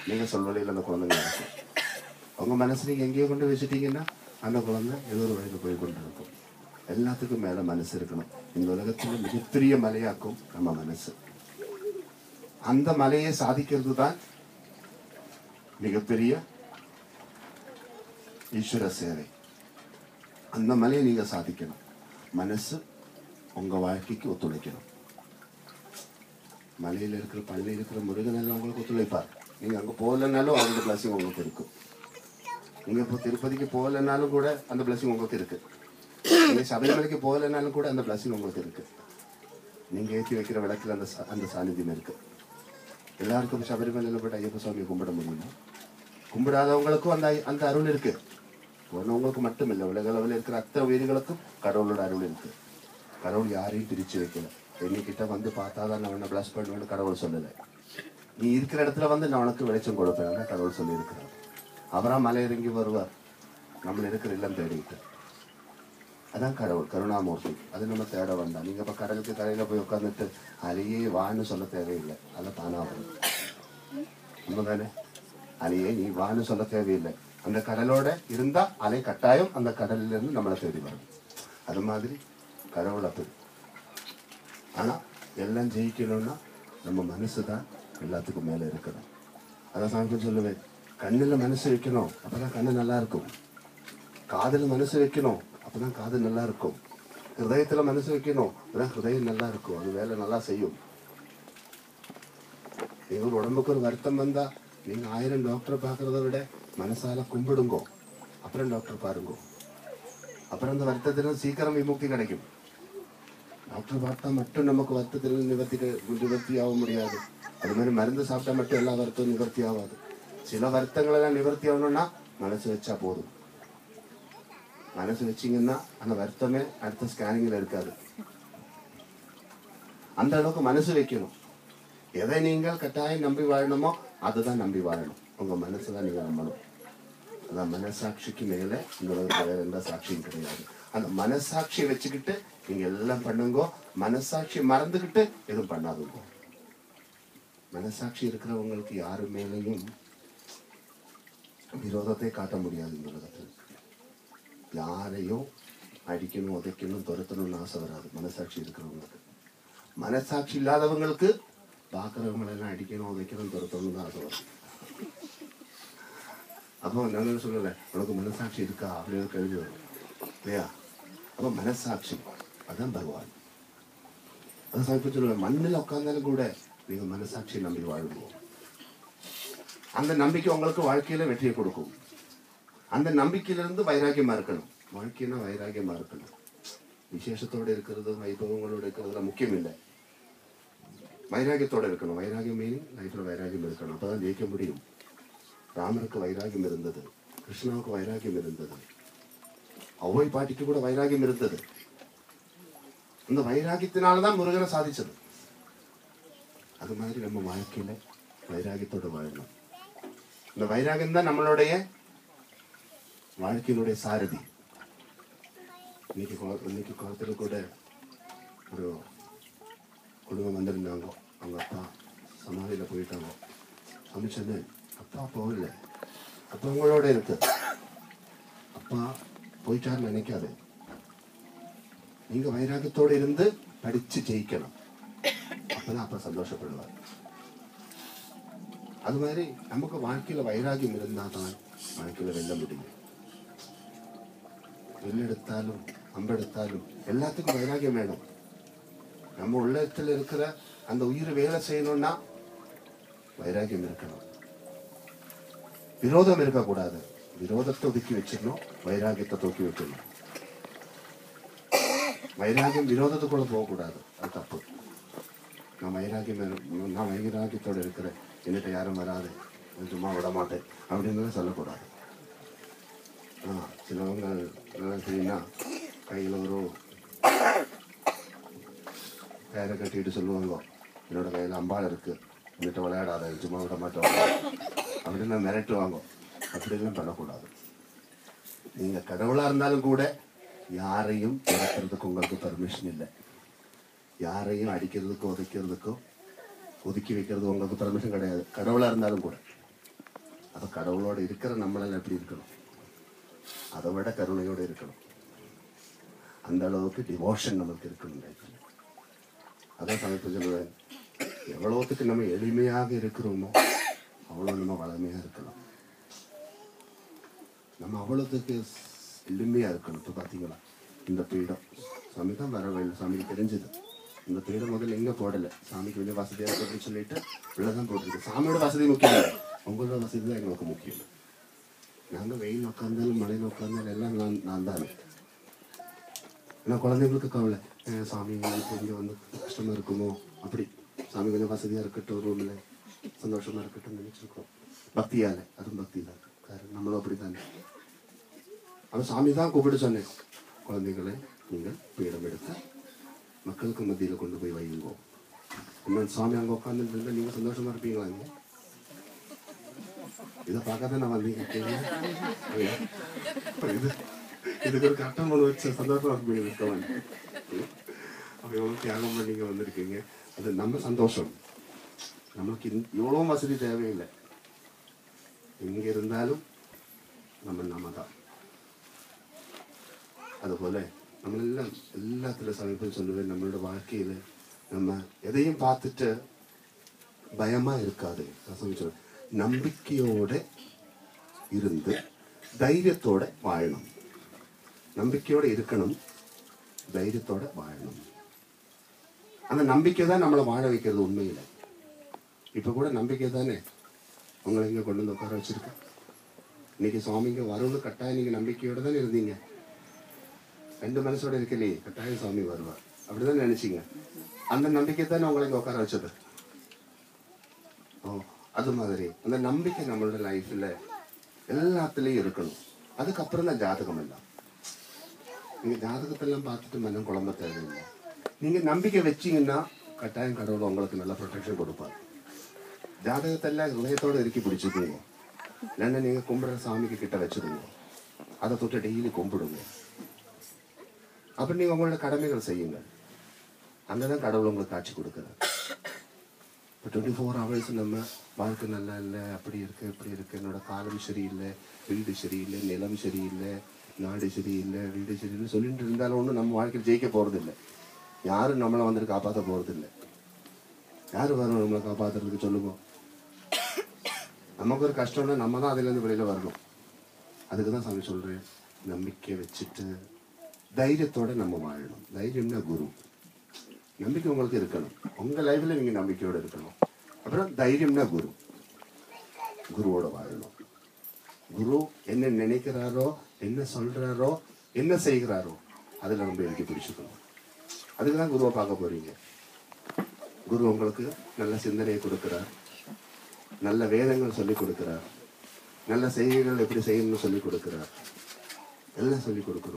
நீங்க சொல்வழியில் அந்த குழந்தைங்க இருக்கும் உங்க மனசு நீங்க எங்கேயோ கொண்டு வச்சுட்டீங்கன்னா அந்த குழந்தை ஏதோ ஒரு வழியில் போய் கொண்டு இருக்கும் எல்லாத்துக்கும் மேல மனசு இருக்கணும் இந்த உலகத்துல மிகப்பெரிய மலையாக்கும் நம்ம மனசு அந்த மலையை சாதிக்கிறது தான் மிகப்பெரிய ஈஸ்வர சேவை அந்த மலையை நீங்க சாதிக்கணும் மனசு உங்க வாழ்க்கைக்கு ஒத்துழைக்கணும் மலையில இருக்கிற பள்ளியில் இருக்கிற முருகன் எல்லாம் உங்களுக்கு ஒத்துழைப்பார் நீங்க அங்க போகலனாலும் அவரோட பிளஸிங் உங்களுக்கு இருக்கும் நீங்க இப்போ திருப்பதிக்கு போகலனாலும் கூட அந்த பிளஸிங் உங்களுக்கு இருக்கு நீங்க சபரிமலைக்கு போகலனாலும் கூட அந்த பிளஸிங் உங்களுக்கு இருக்கு நீங்க ஏற்றி வைக்கிற விளக்குல அந்த சா- அந்த சாநித்தியம் இருக்கு எல்லாருக்கும் சபரிமலையில் போயிட்டு ஐயப்ப சுவாமியை கும்பிட முடியுமா கும்பிடாதவங்களுக்கும் அந்த ஐ- அந்த அருள் இருக்கு போனவங்களுக்கு மட்டும் இல்லை உலக அளவில் இருக்கிற அத்தனை உயிர்களுக்கும் கடவுளோட அருள் இருக்கு கடவுள் யாரையும் பிரிச்சு வைக்கல என்கிட்ட வந்து பார்த்தாதான் நான் உன்னை பிளஸ் பண்ணுவேன்னு கடவுள் சொல்லலை நீ இருக்கிற இடத்துல வந்து நான் உனக்கு வெளிச்சம் கொடுப்பேன் கடவுள் சொல்லி இருக்கிறார் அவரா மலை இறங்கி வருவார் நம்ம இருக்கிற இல்லம் தேடிட்டு அதான் கடவுள் கருணாமூர்த்தி அது நம்ம தேட வேண்டாம் நீங்க இப்ப கடலுக்கு கரையில போய் உட்காந்துட்டு அலையே வான்னு சொல்ல தேவையில்லை அதெல்லாம் தானா வரும் உண்மைதானே அலையே நீ வான்னு சொல்ல தேவையில்லை அந்த கடலோட இருந்தா அலை கட்டாயம் அந்த கடல்ல இருந்து நம்மளை தேடி வரும் அது மாதிரி கடவுள் அப்படி ஆனா எல்லாம் ஜெயிக்கணும்னா நம்ம மனசு தான் எல்லாத்துக்கும் மேல இருக்கணும் அதான் சாமி சொல்லுவேன் கண்ணுல மனசு வைக்கணும் அப்பதான் கண்ணு நல்லா இருக்கும் காதுல மனசு வைக்கணும் அப்பதான் காது நல்லா இருக்கும் ஹிருதயத்துல மனசு வைக்கணும் அப்பதான் ஹிருதயம் நல்லா இருக்கும் அது வேலை நல்லா செய்யும் நீங்க ஒரு உடம்புக்கு ஒரு வருத்தம் வந்தா நீங்க ஆயிரம் டாக்டரை பார்க்கறத விட மனசால கும்பிடுங்கோ அப்புறம் டாக்டர் பாருங்க அப்புறம் அந்த வருத்தத்துல சீக்கிரம் விமுக்தி கிடைக்கும் டாக்டர் பார்த்தா மட்டும் நமக்கு வருத்தத்தில் நிவர்த்தி நிவர்த்தி ஆக முடியாது அது மாதிரி மருந்து சாப்பிட்டா மட்டும் எல்லா வருத்தமும் நிவர்த்தி ஆகாது சில வருத்தங்கள் எல்லாம் நிவர்த்தி ஆகணும்னா மனசு வச்சா போதும் மனசு வச்சீங்கன்னா அந்த வருத்தமே அடுத்த ஸ்கேனிங்ல இருக்காது அந்த அளவுக்கு மனசு வைக்கணும் எதை நீங்கள் கட்டாயம் நம்பி வாழணுமோ அதுதான் நம்பி வாழணும் உங்க மனசு தான் நீங்க நம்பணும் அதான் மனசாட்சிக்கு மேல இந்த உலகத்துல வேற எந்த சாட்சியும் கிடையாது அந்த மனசாட்சியை வச்சுக்கிட்டு நீங்க எல்லாம் பண்ணுங்க மனசாட்சி மறந்துக்கிட்டு எதுவும் பண்ணாதுங்க மனசாட்சி இருக்கிறவங்களுக்கு யாரு மேலையும் விரோதத்தை காட்ட முடியாது இந்த உலகத்தில் யாரையும் அடிக்கணும் உதைக்கணும் துரத்தணும்னு ஆசை வராது மனசாட்சி இருக்கிறவங்களுக்கு மனசாட்சி இல்லாதவங்களுக்கு பார்க்குறவங்க எல்லாம் அடிக்கணும் உதைக்கணும் துரத்தணும்னு ஆசை வரும் அப்போ நான் என்ன சொல்லலை உனக்கு மனசாட்சி இருக்கா அப்படின்னு கேள்வி வரும் இல்லையா அப்போ மனசாட்சி அதான் பகவான் அது சாமி சொல்லுவேன் மண்ணில் உட்கார்ந்தாலும் கூட நீங்க மனசாட்சியை நம்பி வாழுவோம் அந்த நம்பிக்கை உங்களுக்கு வாழ்க்கையில வெற்றியை கொடுக்கும் அந்த நம்பிக்கையிலிருந்து வைராக்கியமா இருக்கணும் வாழ்க்கைனா வைராக்கியமா இருக்கணும் விசேஷத்தோட இருக்கிறது வைபவங்களோட இருக்கிறதுல முக்கியம் இல்லை வைராக்கியத்தோட இருக்கணும் வைராகியம் மீனிங் லைஃப்ல வைராகியம் இருக்கணும் அப்பதான் ஜெயிக்க முடியும் ராமருக்கு வைராகியம் இருந்தது கிருஷ்ணாவுக்கு வைராகியம் இருந்தது ஒவ்வை பாட்டிக்கு கூட வைராகியம் இருந்தது அந்த வைராகியத்தினாலதான் முருகனை சாதிச்சது அது மாதிரி நம்ம வாழ்க்கையில வைராகியத்தோட வாழணும் இந்த வைராகியம் தான் நம்மளுடைய வாழ்க்கையினுடைய சாரதி இன்னைக்கு குள- இன்னைக்கு குளத்துல கூட ஒரு குடும்பம் வந்திருந்தாங்க அவங்க அப்பா சமாதியில போயிட்டாங்க அமைச்சது அப்பா போகல அப்பா உங்களோட இருக்கு அப்பா போயிட்டாருன்னு நினைக்காது நீங்க வைராகத்தோட இருந்து படிச்சு ஜெயிக்கணும் அப்பதான் அப்பா சந்தோஷப்படுவார் அது மாதிரி நமக்கு வாழ்க்கையில வைராகியம் இருந்தாதான் வாழ்க்கையில வெல்ல முடியும் வெள்ளெடுத்தாலும் அம்பெடுத்தாலும் எல்லாத்துக்கும் வைராகியம் வேணும் நம்ம உள்ளத்துல இருக்கிற அந்த உயிர் வேலை செய்யணும்னா வைராகியம் இருக்கணும் விரோதம் இருக்கக்கூடாது விரோதத்தை ஒதுக்கி வச்சிடணும் வைராகியத்தை தூக்கி வைக்கணும் வைராகியம் விரோதத்துக்குள்ள போகக்கூடாது அது தப்பு நான் வைராகியம் இரு- நான் வைராகியத்தோட இருக்கிறேன் என்கிட்ட யாரும் வராது நான் சும்மா விட மாட்டேன் அப்படின்னு சொல்லக்கூடாது ஆ சிலவங்க நல்லா தெரியும்னா கையில் ஒரு கயிறை கட்டிட்டு சொல்லுவாங்க என்னோட கையில் அம்பாள் இருக்கு என்கிட்ட விளையாடாத சும்மா விட மாட்டோம் அப்படின்னு மிரட்டுவாங்க அப்படிலாம் பண்ணக்கூடாது நீங்க கடவுளா இருந்தாலும் கூட யாரையும் இறக்கிறதுக்கு உங்களுக்கு பர்மிஷன் இல்லை யாரையும் அடிக்கிறதுக்கோ உதைக்கிறதுக்கோ ஒதுக்கி வைக்கிறது உங்களுக்கு பர்மிஷன் கிடையாது கடவுளா இருந்தாலும் கூட அப்ப கடவுளோட இருக்கிற நம்மளெல்லாம் எப்படி இருக்கணும் அதை விட கருணையோட இருக்கணும் அந்த அளவுக்கு டிவோஷன் நமக்கு இருக்கணும் லைஃப்ல அதான் சமைப்பு சொல்லுவேன் எவ்வளவுத்துக்கு நம்ம எளிமையாக இருக்கிறோமோ அவ்வளவு நம்ம வளமையா இருக்கலாம் நம்ம அவ்வளவுத்துக்கு எளிமையா இருக்கணும் இப்போ பார்த்தீங்களா இந்த பீடம் சாமி தான் வரவில்லை சாமிக்கு தெரிஞ்சது இந்த பீடம் முதல்ல எங்க போடல சாமிக்கு கொஞ்சம் வசதியா இருக்கணும்னு சொல்லிட்டு உள்ளதான் போட்டிருக்கு சாமியோட வசதி முக்கியம் இல்லை உங்களோட வசதி தான் எங்களுக்கு முக்கியம் நாங்க வெயில் உட்காந்தாலும் மழையில் உட்காந்தாலும் எல்லாம் நான் நான் தான் ஏன்னா குழந்தைங்களுக்கு கவலை அஹ் சாமி இப்போ இங்கே வந்து கஷ்டமா இருக்குமோ அப்படி சாமி கொஞ்சம் வசதியா இருக்கட்டும் ரூம்ல சந்தோஷமா இருக்கட்டும் நினைச்சிருக்கோம் பக்தியால அதுவும் பக்தி தான் காரணம் நம்மளும் அப்படித்தானே அவன் சாமி தான் கூப்பிட்டு சொன்னேன் குழந்தைகளை நீங்கள் பீடம் எடுத்து மக்களுக்கு மத்தியில் கொண்டு போய் வையுங்கோ இன்னும் சாமி அங்கே உட்காந்துட்டு இருந்தா நீங்க சந்தோஷமா இருப்பீங்களா இங்க இதை பார்க்க தான் நான் வந்தீங்க கேட்டீங்க? ஐயா, இப்ப இது இதுக்கு ஒரு கட்டம் ஒன்று வச்ச சந்தோஷமா இருப்பீங்க இருக்கவன் அப்ப எவ்வளவு தியாகம் பண்ணி இங்க வந்திருக்கீங்க அது நம்ம சந்தோஷம் நமக்கு இந்த- இவ்வளவு வசதி தேவையில்லை எங்க இருந்தாலும் நம்ம நம்ம தான் அதுபோல നമ്മളെല്ലാം எல்லாத்துல சமீபம் சொல்லுவேன் நம்மளோட வாழ்க்கையில நம்ம எதையும் பார்த்துட்டு பயமா இருக்காது நான் சொல்லி சொல்றேன். நம்பிக்கையோட இருந்து தைரியத்தோட வாழணும் நம்பிக்கையோட இருக்கணும் தைரியத்தோட வாழணும் அந்த நம்பிக்கை தான் நம்மளை வாழ வைக்கிறது உண்மையில இப்ப கூட நம்பிக்கை தானே உங்களை இங்க கொண்டு வந்து உட்கார வச்சிருக்கு இன்னைக்கு சுவாமிங்க வரும்னு கட்டாயம் நீங்க நம்பிக்கையோட தானே இருந்தீங்க ரெண்டு மனசோட இருக்கலையே கட்டாயம் சுவாமி வருவார் அப்படிதான் நினைச்சீங்க அந்த நம்பிக்கை தானே உங்களை இங்க உட்கார வச்சது ஓ அது மாதிரி அந்த நம்பிக்கை நம்மளோட லைஃப்ல எல்லாத்துலயும் இருக்கணும் அதுக்கப்புறம் தான் ஜாதகம் எல்லாம் நீங்க ஜாதகத்தெல்லாம் பார்த்துட்டு மனம் குழம்ப தேவையில்லை நீங்க நம்பிக்கை வச்சீங்கன்னா கட்டாயம் கடவுள் உங்களுக்கு நல்ல ப்ரொடெக்ஷன் கொடுப்பார் ஜாதகத்தெல்லாம் ஹிருதயத்தோட இறுக்கி பிடிச்சிக்கோங்க இல்லைன்னா நீங்க கும்பிடுற சாமிக்கு கிட்ட வச்சிருங்க அதை தொட்டு டெய்லி கும்பிடுங்க அப்ப நீங்க உங்களோட கடமைகள் செய்யுங்க அங்கதான் கடவுள் உங்களுக்கு காட்சி கொடுக்குறாரு இப்போ டுவெண்ட்டி ஃபோர் ஹவர்ஸ் நம்ம வாழ்க்கை நல்லா இல்லை அப்படி இருக்கு இப்படி இருக்கு என்னோட காலம் சரியில்லை வீடு சரியில்லை நிலம் சரியில்லை நாடு சரியில்லை வீடு சரியில்லை சொல்லிட்டு இருந்தாலும் ஒன்றும் நம்ம வாழ்க்கையில் ஜெயிக்க போறதில்லை யாரும் நம்மளை வந்துட்டு காப்பாற்ற போறதில்லை யார் வரும் நம்மளை காப்பாத்துறதுக்கு சொல்லுங்க நமக்கு ஒரு கஷ்டம்னா நம்ம தான் அதுலேருந்து வெளியில வரணும் அதுக்கு தான் சாமி சொல்றேன் நம்பிக்கை வச்சுட்டு தைரியத்தோட நம்ம வாழணும் தைரியம்னா குரு நம்பிக்கை உங்களுக்கு இருக்கணும் உங்க லைஃப்ல நீங்க நம்பிக்கையோட இருக்கணும் அப்புறம் தைரியம்னா குரு குருவோட வாழணும் குரு என்ன நினைக்கிறாரோ என்ன சொல்றாரோ என்ன செய்கிறாரோ அதுல ரொம்ப எழுதி பிடிச்சுக்கணும் அதுக்கு தான் குருவை பார்க்க போறீங்க குரு உங்களுக்கு நல்ல சிந்தனையை கொடுக்கிறார் நல்ல வேதங்கள் சொல்லி கொடுக்கிறார் நல்ல செய்கைகள் எப்படி செய்யணும்னு சொல்லி கொடுக்கிறார் எல்லாம் சொல்லி கொடுக்கணும்